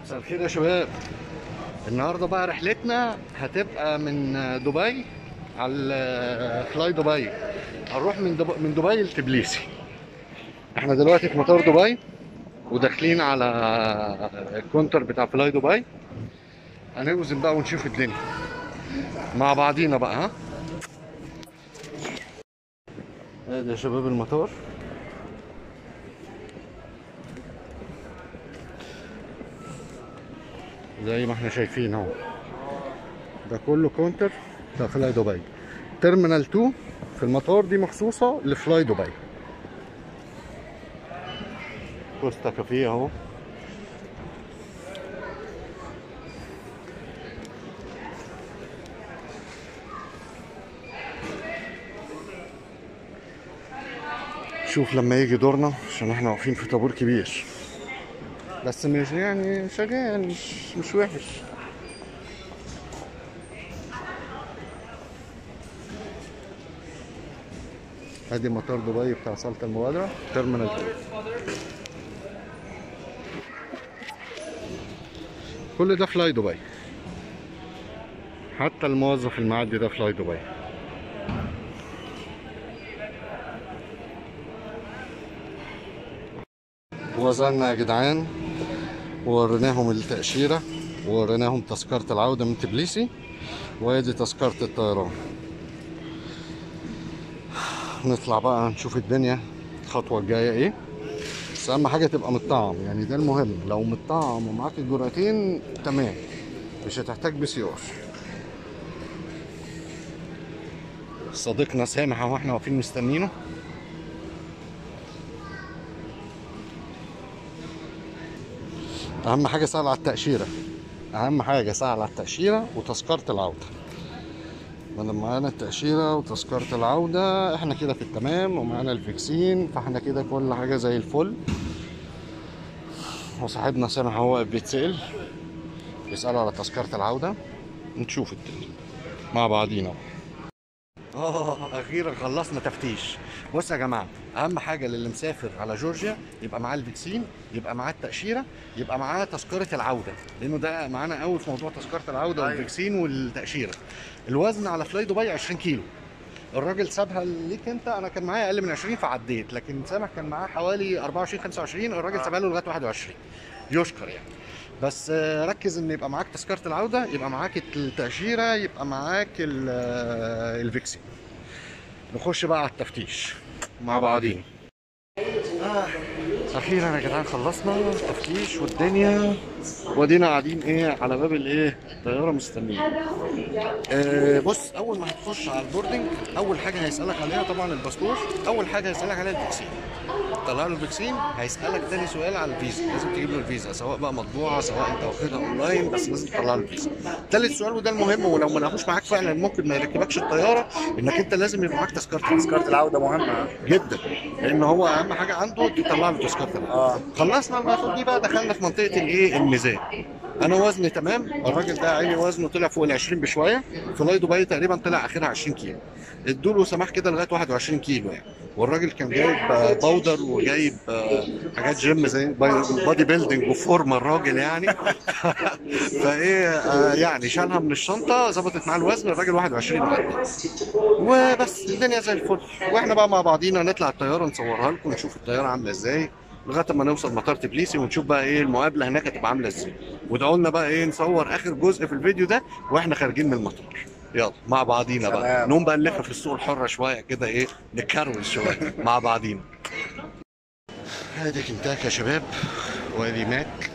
مساء الخير يا شباب النهارده بقى رحلتنا هتبقى من دبي على فلاي دبي هنروح من دبي من دبي لتبليسي احنا دلوقتي في مطار دبي وداخلين على الكونتر بتاع فلاي دبي هنوزن بقى ونشوف الدنيا مع بعضينا بقى ها ادي يا شباب المطار زي ما احنا شايفين اهو ده كله كونتر بتاع فلاي دبي تيرمينال 2 في المطار دي مخصوصة لفلاي دبي كوستا كافيه اهو شوف لما يجي دورنا عشان احنا واقفين في طابور كبير بس مش يعني شغال مش مش وحش ادي مطار دبي بتاع صالة المبادرة تيرمينال 2 كل ده فلاي دبي حتى الموظف المعدي ده فلاي دبي وصلنا يا جدعان ووريناهم التأشيرة ووريناهم تذكرة العودة من تبليسي وادي تذكرة الطيران نطلع بقى نشوف الدنيا الخطوة الجاية ايه بس أهم حاجة تبقى مطعم يعني ده المهم لو مطعم ومعاك الجرعتين تمام مش هتحتاج بي سي ار صديقنا سامح اهو احنا واقفين مستنينه اهم حاجه سهل على التاشيره اهم حاجه سهل على التاشيره وتذكره العوده بدل معانا التاشيره وتذكره العوده احنا كده في التمام ومعانا الفيكسين فاحنا كده كل حاجه زي الفل وصاحبنا سامح هو واقف بيتسال بيسأله على تذكره العوده نشوف الدنيا مع بعضينا اه اخيرا خلصنا تفتيش بص يا جماعه اهم حاجه للي مسافر على جورجيا يبقى معاه الفاكسين يبقى معاه التاشيره يبقى معاه تذكره العوده لانه ده معانا قوي في موضوع تذكره العوده والفاكسين والتاشيره الوزن على فلاي دبي 20 كيلو الراجل سابها ليك انت انا كان معايا اقل من 20 فعديت لكن سامح كان معاه حوالي 24 25 الراجل سابها له لغايه 21 يشكر يعني بس آه، ركز ان يبقى معاك تذكره العوده يبقى معاك التاشيره يبقى معاك ال- آه، الفيكسين نخش بقى على التفتيش مع بعضين آه. اخيرا يا جدعان خلصنا التفتيش والدنيا ودينا قاعدين ايه على باب الايه الطياره مستنيين آه بص اول ما هتخش على البوردنج اول حاجه هيسالك عليها طبعا الباسبور اول حاجه هيسالك عليها الفاكسين طلع له الفاكسين هيسالك تاني سؤال على الفيزا لازم تجيب له الفيزا سواء بقى مطبوعه سواء انت واخدها اونلاين بس لازم تطلع له الفيزا تالت سؤال وده المهم ولو ما لقوش معاك فعلا ممكن ما يركبكش الطياره انك انت لازم يبقى معاك تذكره تذكرة العودة مهمة جدا لان هو اهم حاجه عنده تطلع له تذكره العودة. اه خلصنا المفروض دي بقى دخلنا في منطقه الايه الميزان انا وزني تمام الراجل ده عيني وزنه طلع فوق ال 20 بشويه فلاي دي تقريبا طلع اخرها 20 كيلو ادوا له سماح كده لغايه 21 كيلو يعني والراجل كان جايب آه، باودر وجايب آه، حاجات جيم زي باي- بادي بيلدينج وفورمه الراجل يعني فايه آه، يعني شالها من الشنطه ظبطت معاه الوزن الراجل 21 عدى وبس الدنيا زي الفل واحنا بقى مع بعضينا نطلع الطياره نصورها لكم نشوف الطياره عامله ازاي لغايه ما نوصل مطار تبليسي ونشوف بقى ايه المقابله هناك هتبقى عامله ازاي وادعوا لنا بقى ايه نصور اخر جزء في الفيديو ده واحنا خارجين من المطار يلا مع بعضينا بقى تمام. نقوم بقى نلف في السوق الحره شويه كده ايه نكروز شويه مع بعضينا ادي كنتاك يا شباب وادي ماك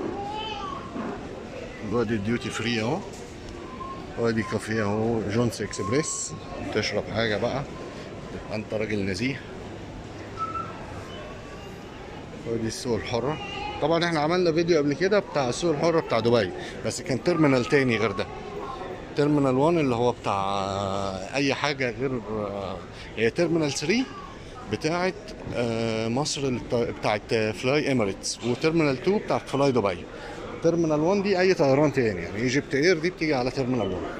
وادي الديوتي فري اهو وادي كافيه اهو جونس اكسبريس تشرب حاجه بقى تبقى انت راجل نزيه ودي السوق الحرة طبعا احنا عملنا فيديو قبل كده بتاع السوق الحرة بتاع دبي بس كان تيرمينال تاني غير ده تيرمينال 1 اللي هو بتاع اي حاجة غير هي تيرمينال 3 بتاعت آه، مصر الط- بتاعت فلاي اميريتس وتيرمينال 2 بتاعت فلاي دبي تيرمينال 1 دي اي طيران تاني يعني ايجيبت اير دي بتيجي على تيرمينال 1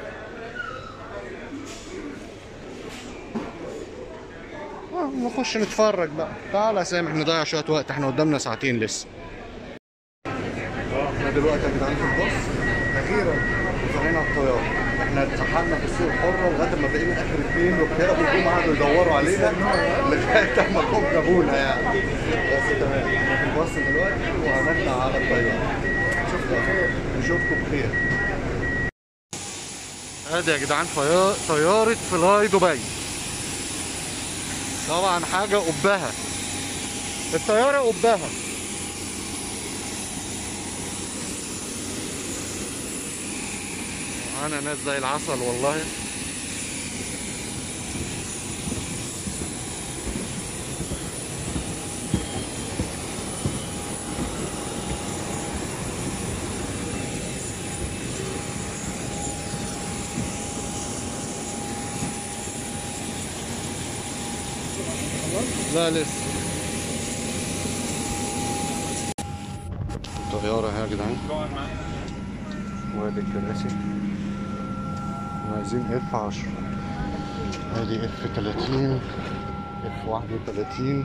آه، نخش نتفرج بقى تعالى يا سامح نضيع شويه وقت احنا قدامنا ساعتين لسه احنا دلوقتي يا جدعان في الباص اخيرا وصلنا على الطياره احنا اتسحلنا في السوق الحره لغايه ما بقينا اخر اثنين وكده وجم قعدوا يدوروا علينا لغايه ما جم جابونا يعني بس تمام احنا في الباص دلوقتي وهنطلع على الطياره نشوفكم بخير نشوفكم بخير ادي يا جدعان فيا- طياره فلاي دبي طبعا حاجه قبها الطياره قبها انا ناس زي العسل والله لا لسه طيارة اهي يا جدعان وادي الكراسي وعايزين اف 10 ادي اف 30 اف 31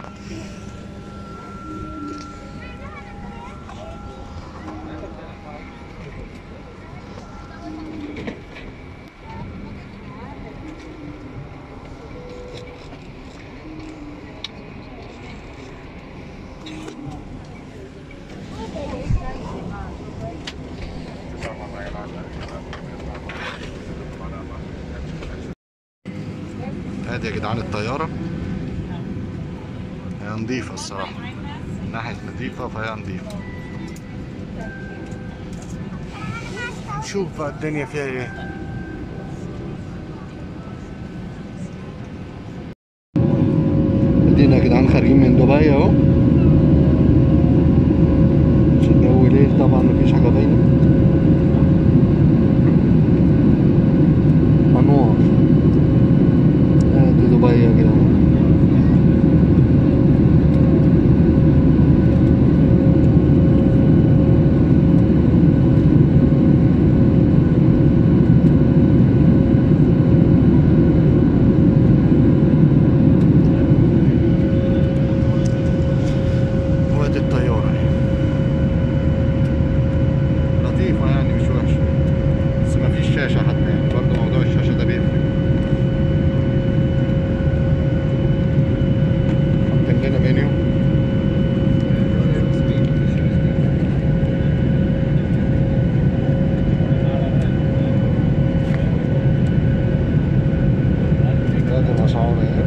ادي يا جدعان الطيارة هي نظيفة الصراحة من ناحية نظيفة فهي نظيفة نشوف بقى الدنيا فيها ايه ادينا يا جدعان خارجين من دبي اهو مش الجو ليل طبعا مفيش حاجة باينة انوار ادي دبي يا جدعان وادي الطيارة لطيفة يعني مش وحشة بس مفيش شاشة حتى يعني برضه موضوع الشاشة ده بيفرق حاطين لنا منيو ادي الاسعار اهي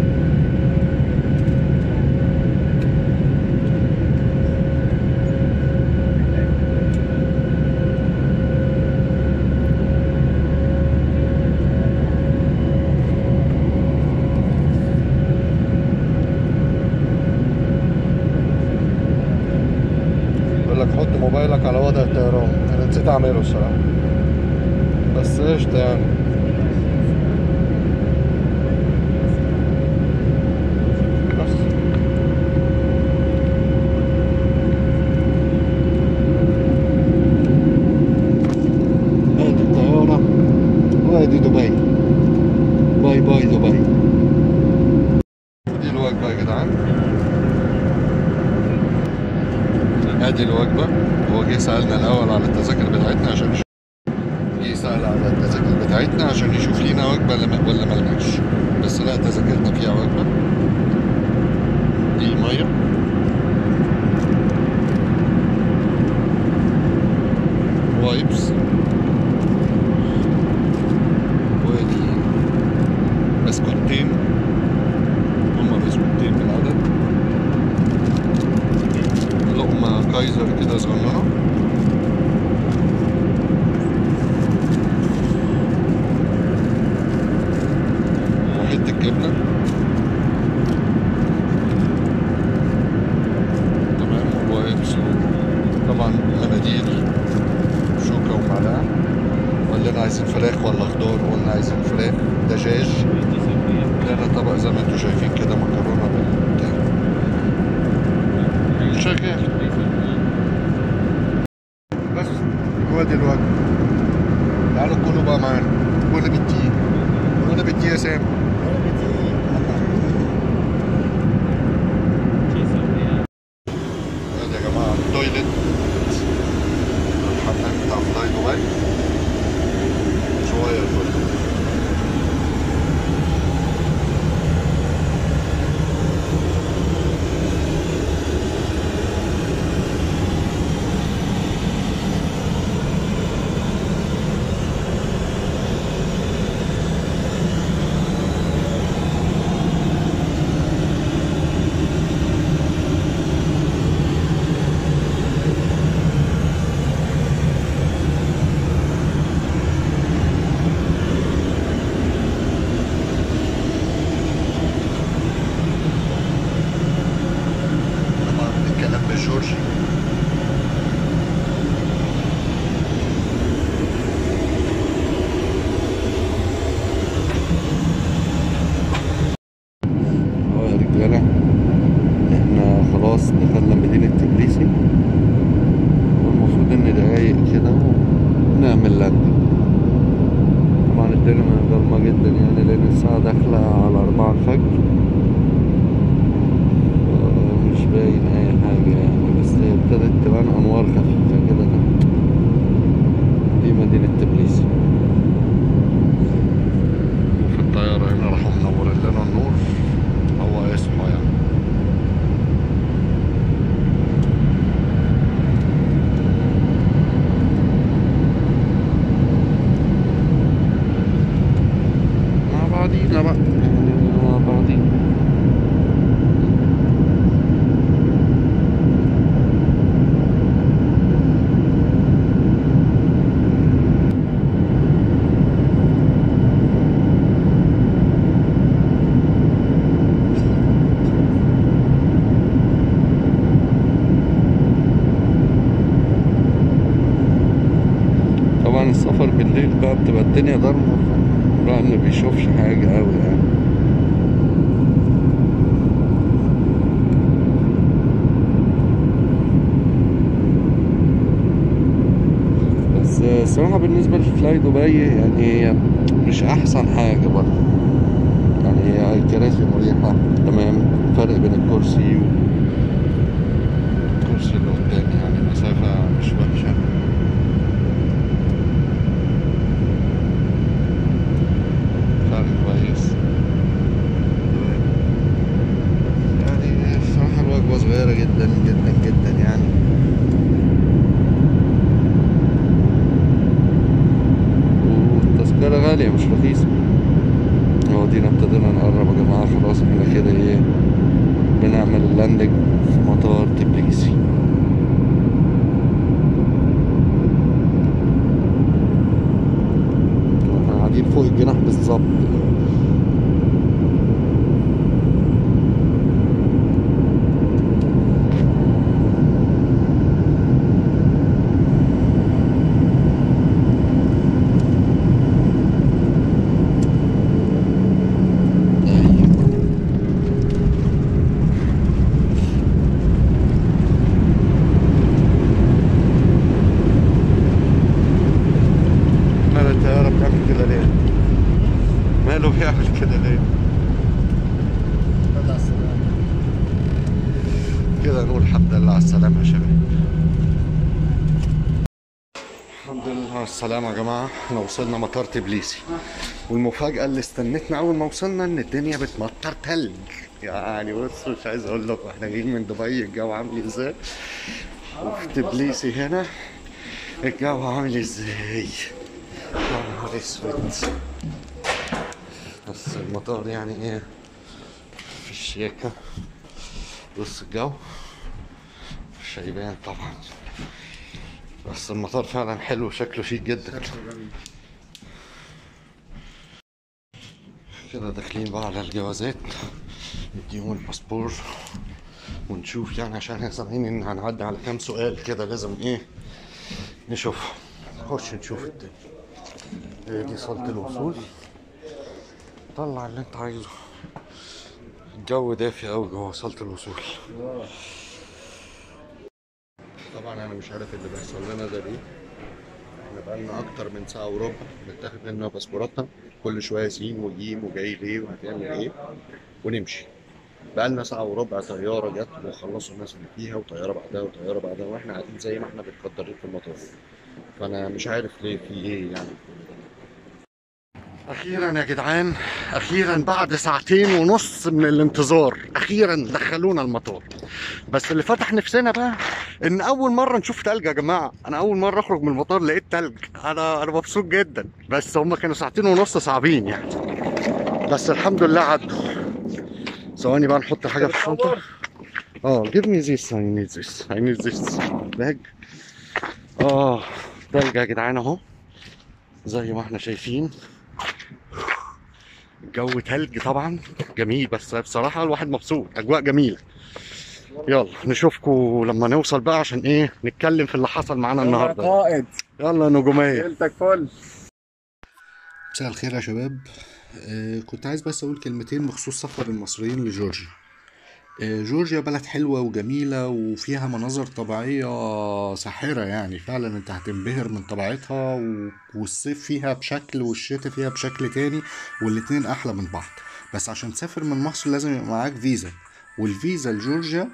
يقول لك حط موبايلك على وضع الطيران انا نسيت اعمله الصراحه بس قشطه يعني بس ادي الطياره وادي دبي باي باي دبي دي الوجبه يا جدعان ادي الوجبه هو جه سالنا الاول على التذاكر بتاعتنا عشان يشوف جه سال على التذاكر بتاعتنا عشان يشوف لينا وجبه ولا ولا ملناش بس لا تذاكرنا فيها وجبه دي ميه وايبس ودي بسكوتين هما بسكوتين بالعدد لقمة كايزر كده صغننة وحتة جبنة تمام ووايبس طبعا مناديل شوكة ومعلقة ولا عايزين فراخ ولا خضار وقلنا عايزين فراخ دجاج لنا طبق زي ما انتم شايفين كده مكرونة بالبتاع شغال بس هو دي الوجبة تعالوا كلوا بقى معانا كل بالتين وانا بالتين يا سام ادي يا جماعة التويلت فلاي دبي صغير شوية طبعا بنتكلم بجورجي اه يا رجالة احنا خلاص دخلنا مدينة تبليسي والمفروض ان دقايق كده ونعمل لاندنج طبعا الدنيا ضلمة جدا يعني لان الساعة داخلة على أربعة الفجر آه، مش باين اي حاجة يعني بس هي ابتدت تبان انوار خفيفة كده تحت دي مدينة تبليسي وفي الطيارة هنا راحوا منورين لنا النور هو اسمه يعني مع بعضينا بقى يعني مع بعضينا طبعا السفر بالليل بقى بتبقى الدنيا ضلمة الواحد ما بيشوفش حاجة أوي يعني بس الصراحة بالنسبة لفلاي دبي يعني هي مش أحسن حاجة برضه يعني هي الكراسي مريحة تمام فرق بين الكرسي والكرسي اللي قدامي يعني مسافة مش وحشة فرق كويس يعني الصراحة الوجبة صغيرة جدا جدا جدا يعني والتذكرة غالية مش رخيصة هو دينا ابتدينا نقرب يا جماعة خلاص احنا كده ايه بنعمل اللاندنج في مطار تبليسي احنا قاعدين فوق الجناح بالظبط مال الطيارة بتعمل كده ليه؟ ماله بيعمل كده ليه؟ كده نقول الحمد لله على السلامة يا شباب الحمد لله على السلامة يا جماعة احنا وصلنا مطار تبليسي والمفاجأة اللي استنتنا أول ما وصلنا إن الدنيا بتمطر تلج يعني بص مش عايز أقول لكم احنا جايين من دبي الجو عامل ازاي وفي تبليسي هنا الجو عامل ازاي يا نهار اسود بس المطار يعني ايه في الشياكة بص الجو مش هيبان طبعا بس المطار فعلا حلو شكله شيك جدا كده داخلين بقى على الجوازات نديهم الباسبور ونشوف يعني عشان احنا سامعين ان هنعدي على كام سؤال كده لازم ايه نشوف نخش نشوف الدنيا هي دي صالة الوصول طلع اللي انت عايزه الجو دافي قوي جوه صالة الوصول طبعا انا مش عارف اللي بيحصل لنا ده ليه احنا بقالنا اكتر من ساعة وربع بنتاخد مننا باسبوراتنا كل شوية سين وجيم وجاي ليه وهتعمل ايه ونمشي بقالنا ساعة وربع طيارة جت وخلصوا الناس اللي فيها وطيارة بعدها وطيارة بعدها واحنا قاعدين زي ما احنا متقدرين في المطار فانا مش عارف ليه في ايه يعني اخيرا يا جدعان اخيرا بعد ساعتين ونص من الانتظار اخيرا دخلونا المطار بس اللي فتح نفسنا بقى ان اول مره نشوف تلج يا جماعه انا اول مره اخرج من المطار لقيت تلج انا انا مبسوط جدا بس هم كانوا ساعتين ونص صعبين يعني بس الحمد لله عدوا ثواني بقى نحط حاجه في الشنطه اه give me this I need this I need this bag اه تلج يا جدعان اهو زي ما احنا شايفين الجو تلج طبعا جميل بس بصراحة الواحد مبسوط أجواء جميلة يلا نشوفكم لما نوصل بقى عشان ايه نتكلم في اللي حصل معانا النهارده قائد يلا نجومية ليلتك فل مساء الخير يا شباب آه كنت عايز بس اقول كلمتين بخصوص سفر المصريين لجورجيا آه جورجيا بلد حلوة وجميلة وفيها مناظر طبيعية ساحرة يعني فعلا انت هتنبهر من طبيعتها و- والصيف فيها بشكل والشتاء فيها بشكل تاني والاتنين احلى من بعض بس عشان تسافر من مصر لازم يبقى معاك فيزا والفيزا لجورجيا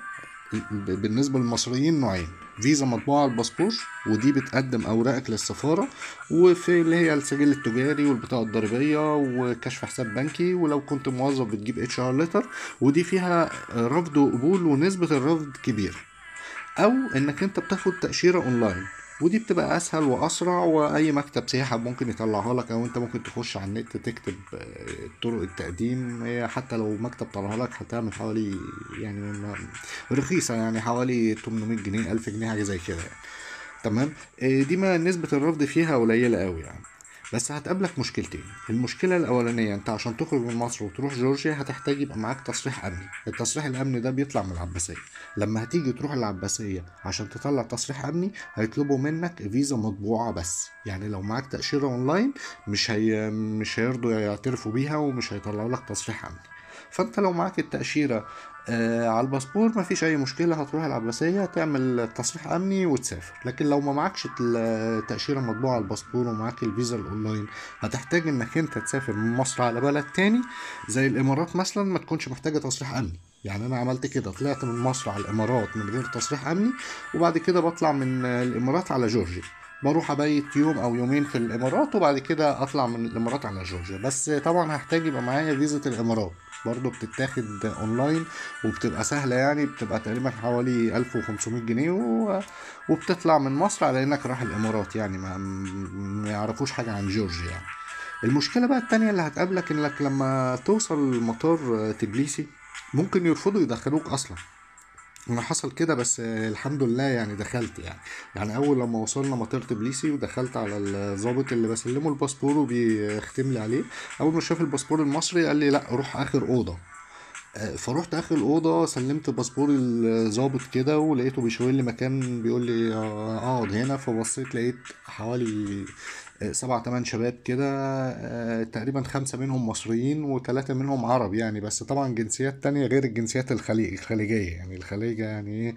ب- بالنسبة للمصريين نوعين فيزا مطبوعة على الباسبور ودي بتقدم أوراقك للسفارة وفي اللي هي السجل التجاري والبطاقة الضريبية وكشف حساب بنكي ولو كنت موظف بتجيب اتش ار ليتر ودي فيها رفض وقبول ونسبة الرفض كبيرة أو إنك أنت بتاخد تأشيرة أونلاين ودي بتبقى أسهل وأسرع وأي مكتب سياحة ممكن يطلعها لك أو أنت ممكن تخش على النت تكتب آه، طرق التقديم هي حتى لو مكتب طلعها لك هتعمل حوالي يعني ما- رخيصة يعني حوالي 800 جنيه 1000 جنيه حاجة زي كده يعني تمام آه، دي ما نسبة الرفض فيها قليلة قوي يعني بس هتقابلك مشكلتين المشكلة الأولانية أنت عشان تخرج من مصر وتروح جورجيا هتحتاج يبقى معاك تصريح أمني التصريح الأمني ده بيطلع من العباسية لما هتيجي تروح العباسية عشان تطلع تصريح أمني هيطلبوا منك فيزا مطبوعة بس يعني لو معاك تأشيرة أونلاين مش هي مش هيرضوا يعترفوا بيها ومش هيطلعوا لك تصريح أمني فأنت لو معاك التأشيرة آه على الباسبور مفيش أي مشكلة هتروح العباسية تعمل تصريح أمني وتسافر لكن لو ما معكش التأشيرة مطبوعة على الباسبور ومعاك الفيزا الأونلاين هتحتاج إنك أنت تسافر من مصر على بلد تاني زي الإمارات مثلا ما تكونش محتاجة تصريح أمني يعني أنا عملت كده طلعت من مصر على الإمارات من غير تصريح أمني وبعد كده بطلع من الإمارات على جورجيا بروح ابيت يوم او يومين في الامارات وبعد كده اطلع من الامارات على جورجيا بس طبعا هحتاج يبقى معايا فيزا الامارات برضه بتتاخد اونلاين وبتبقى سهله يعني بتبقى تقريبا حوالي 1500 جنيه و... وبتطلع من مصر على انك رايح الامارات يعني ما, ما يعرفوش حاجه عن جورجيا يعني المشكله بقى التانية اللي هتقابلك انك لما توصل مطار تبليسي ممكن يرفضوا يدخلوك اصلا انا حصل كده بس آه، الحمد لله يعني دخلت يعني يعني اول لما وصلنا مطار تبليسي ودخلت على الضابط اللي بسلمه الباسبور وبيختم لي عليه اول ما شاف الباسبور المصري قال لي لا روح اخر اوضه آه، فروحت اخر الاوضه سلمت باسبور الظابط كده ولقيته بيشاور لي مكان بيقول لي آه، اقعد هنا فبصيت لقيت حوالي آه، سبع تمن شباب كده آه، تقريبا خمسة منهم مصريين وثلاثة منهم عرب يعني بس طبعا جنسيات تانية غير الجنسيات الخليج الخليجية يعني الخليجة يعني ايه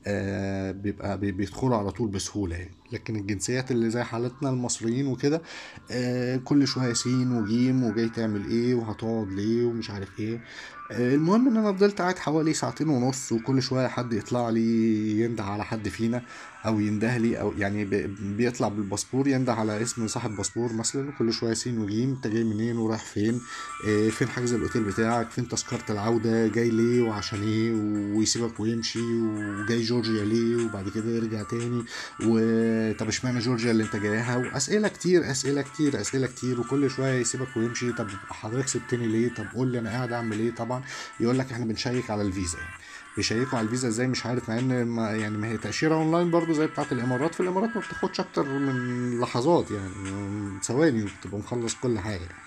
آه، بيبقى بي- بيدخلوا على طول بسهولة يعني لكن الجنسيات اللي زي حالتنا المصريين وكده آه، كل شوية سين وجيم وجاي تعمل ايه وهتقعد ليه ومش عارف ايه آه، المهم ان انا فضلت قاعد حوالي ساعتين ونص وكل شوية حد يطلع لي ينده على حد فينا او ينده لي او يعني بي- بيطلع بالباسبور ينده على اسم صاحب باسبور مثلا كل شوية سين وجيم انت جاي منين ورايح فين آه، فين حجز الاوتيل بتاعك فين تذكرة العودة جاي ليه وعشان ايه ويسيبك ويمشي وجاي جورجيا ليه وبعد كده يرجع تاني وطب اشمعنى جورجيا اللي انت جايها واسئله كتير اسئله كتير اسئله كتير وكل شويه يسيبك ويمشي طب حضرتك سبتني ليه طب قول لي انا قاعد اعمل ايه طبعا يقول لك احنا بنشيك على الفيزا يعني بيشيكوا على الفيزا ازاي مش عارف مع ان ما يعني ما هي تاشيره اونلاين برضو زي بتاعه الامارات في الامارات ما بتاخدش اكتر من لحظات يعني ثواني وبتبقى مخلص كل حاجه يعني.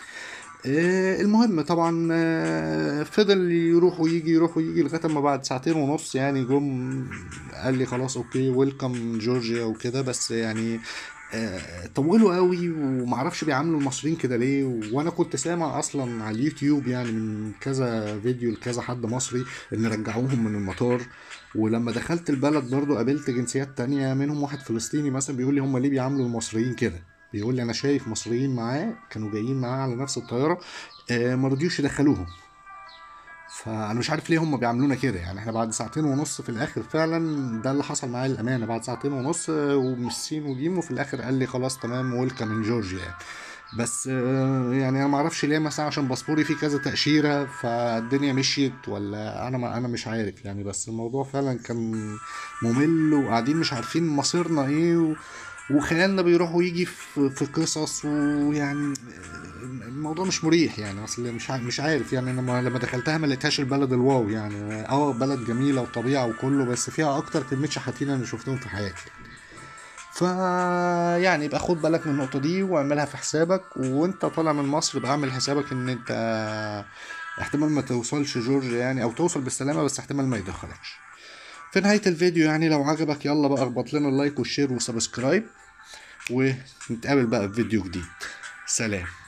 آه، المهم طبعا آه، فضل يروح ويجي يروح ويجي لغايه ما بعد ساعتين ونص يعني جم قال لي خلاص اوكي ويلكم جورجيا وكده بس يعني آه، طولوا قوي ومعرفش بيعاملوا المصريين كده ليه وانا كنت سامع اصلا على اليوتيوب يعني من كذا فيديو لكذا حد مصري ان رجعوهم من المطار ولما دخلت البلد برضو قابلت جنسيات تانية منهم واحد فلسطيني مثلا بيقول لي هم ليه بيعاملوا المصريين كده بيقول لي انا شايف مصريين معاه كانوا جايين معاه على نفس الطياره آه، ما رضيوش يدخلوهم فانا مش عارف ليه هم بيعملونا كده يعني احنا بعد ساعتين ونص في الاخر فعلا ده اللي حصل معايا الامانه بعد ساعتين ونص آه، ومش سين وجيم وفي الاخر قال لي خلاص تمام ويلكم من جورجيا يعني بس آه، يعني انا ما اعرفش ليه مثلا عشان باسبوري فيه كذا تاشيره فالدنيا مشيت ولا انا ما انا مش عارف يعني بس الموضوع فعلا كان ممل وقاعدين مش عارفين مصيرنا ايه و... وخيالنا بيروح ويجي في في قصص ويعني الموضوع مش مريح يعني اصل مش ع- مش عارف يعني انا لما لما دخلتها ما لقيتهاش البلد الواو يعني اه بلد جميله وطبيعه وكله بس فيها اكتر كميه شحاتين انا شفتهم في حياتي ف يعني يبقى خد بالك من النقطه دي واعملها في حسابك وانت طالع من مصر يبقى اعمل حسابك ان انت احتمال ما توصلش جورجيا يعني او توصل بالسلامه بس احتمال ما يدخلكش في نهاية الفيديو يعني لو عجبك يلا بقى اخبط لنا اللايك والشير وسبسكرايب ونتقابل بقى في فيديو جديد سلام